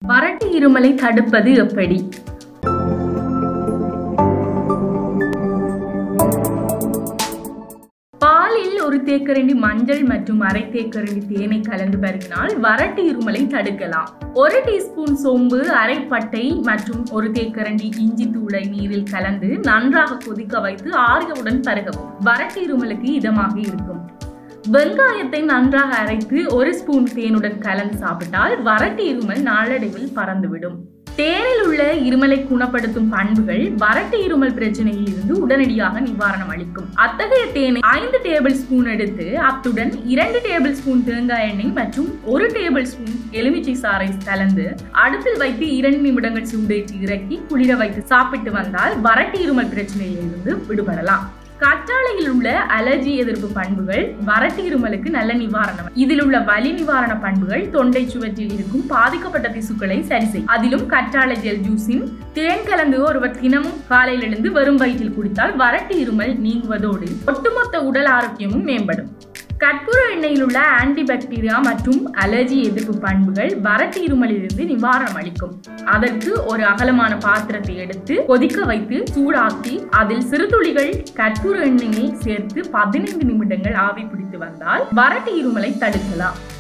வறட்டு இருமலை தடுப்பது எப்படி பாலில் ஒரு தேக்கரண்டி மஞ்சள் மற்றும் அரை தேக்கரண்டி தேனை கலந்து பருகினால் வறட்டு இருமலை தடுக்கலாம் ஒரு டீஸ்பூன் சோம்பு அரை பட்டை மற்றும் ஒரு தேக்கரண்டி இஞ்சி தூளை நீரில் கலந்து நன்றாக கொதிக்க வைத்து ஆறியவுடன் பருகவும் வறட்டு இருமலுக்கு இதமாக இருக்கும் வெங்காயத்தை நன்றாக அரைத்து ஒரு ஸ்பூன் தேனுடன் கலந்து சாப்பிட்டால் வறட்டு இருமல் நாளடைவில் பறந்துவிடும் தேனில் உள்ள இருமலை குணப்படுத்தும் பண்புகள் வறட்டு இருமல் பிரச்சனையில் இருந்து உடனடியாக நிவாரணம் அளிக்கும் அத்தகைய தேனை ஐந்து டேபிள் ஸ்பூன் எடுத்து அத்துடன் இரண்டு டேபிள் ஸ்பூன் தேங்காய் எண்ணெய் மற்றும் ஒரு டேபிள் ஸ்பூன் எலுமிச்சை சாறை கலந்து அடுப்பில் வைத்து இரண்டு நிமிடங்கள் சூடேற்றி இறக்கி குளிர வைத்து சாப்பிட்டு வந்தால் வறட்டு இருமல் பிரச்சனையிலிருந்து விடுபடலாம் கற்றாழையில் உள்ள அலர்ஜி எதிர்ப்பு பண்புகள் வறட்டு இருமலுக்கு நல்ல நிவாரணம் இதில் உள்ள வலி நிவாரண பண்புகள் தொண்டை சுவற்றில் இருக்கும் பாதிக்கப்பட்ட திசுக்களை சரி செய்யும் அதிலும் கற்றாழை ஜெல் ஜூஸின் தேன் கலந்து ஒருவர் தினமும் காலையில் எழுந்து வெறும் வயிற்றில் குடித்தால் வறட்டு இருமல் நீங்குவதோடு ஒட்டுமொத்த உடல் ஆரோக்கியமும் மேம்படும் கற்பூர எண்ணெயில் உள்ள ஆன்டிபாக்டீரியா மற்றும் அலர்ஜி எதிர்ப்பு பண்புகள் வறட்டு இருமலிலிருந்து நிவாரணம் அளிக்கும் அதற்கு ஒரு அகலமான பாத்திரத்தை எடுத்து கொதிக்க வைத்து சூடாக்கி அதில் சிறு துளிகள் கற்பூர எண்ணெயை சேர்த்து பதினைந்து நிமிடங்கள் ஆவி பிடித்து வந்தால் வறட்டு இருமலை தடுக்கலாம்